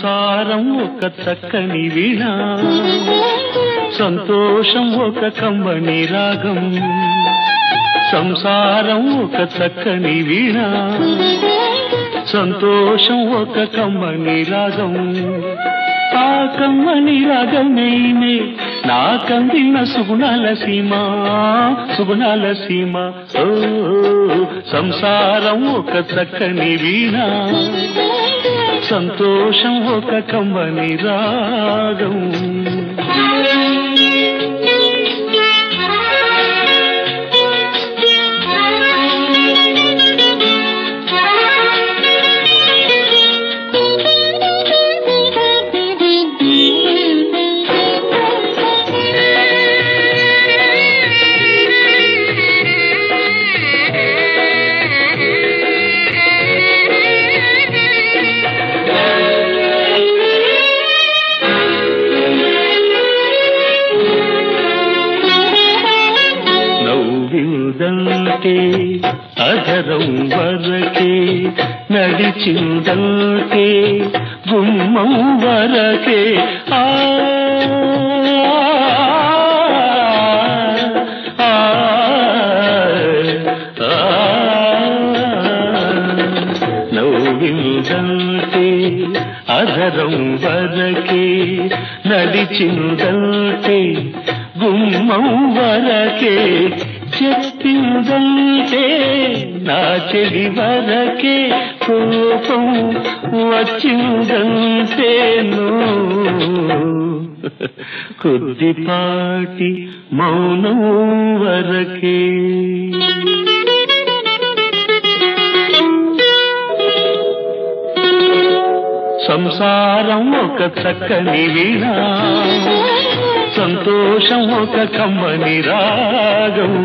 సంసారం ఒక చక్కని వీణ సంతోషం ఒక కమ్మని రాగం సంసారం ఒక చక్కని వీణ సంతోషం ఒక కమ్మని రాగం ఆ కమ్మని రాగమేనే నా కందిన సుగుణాల సీమ సుగుణాల సీమ ఓ సంసారం ఒక చక్కని వీణ సంతోషం ఒక కమ్మని రాగం నవ్విందంటే అధరం వరకే నడిచిందంటే గుమ్మం వరకే ఆ ఆ, ఆ, నవ్విందంటే అధరం వరకే నడిచిందంటే గుమ్మం వరకే చెప్పిందంటే నా చెడి వరకే కోపం వచ్చిందంటేను కొద్దిపాటి మౌనం వరకే సంసారం ఒక చక్కని వీణ సంతోషం ఒక కమ్మని రాగం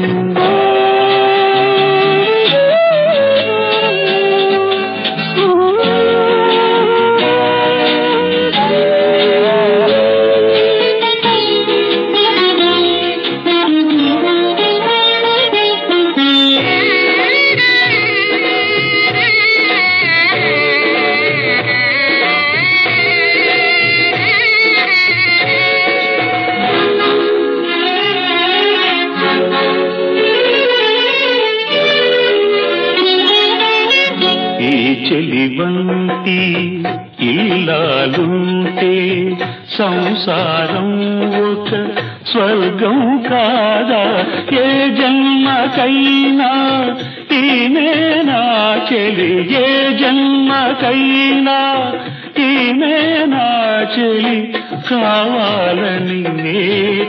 ఈ చెలివంతి ఇల్లాలుంటే సంసారం ఒక స్వర్గం కాదా ఏ జన్మకైనా ఈమె నా చెలి ఏ జన్మకైనా ఈమె నా చెలి కావాలని నే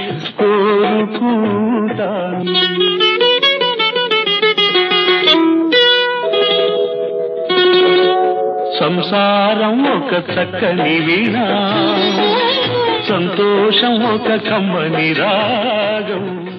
కోరుకుంటాను సంసారం ఒక చక్కని వీణ సంతోషం ఒక కమ్మని రాగం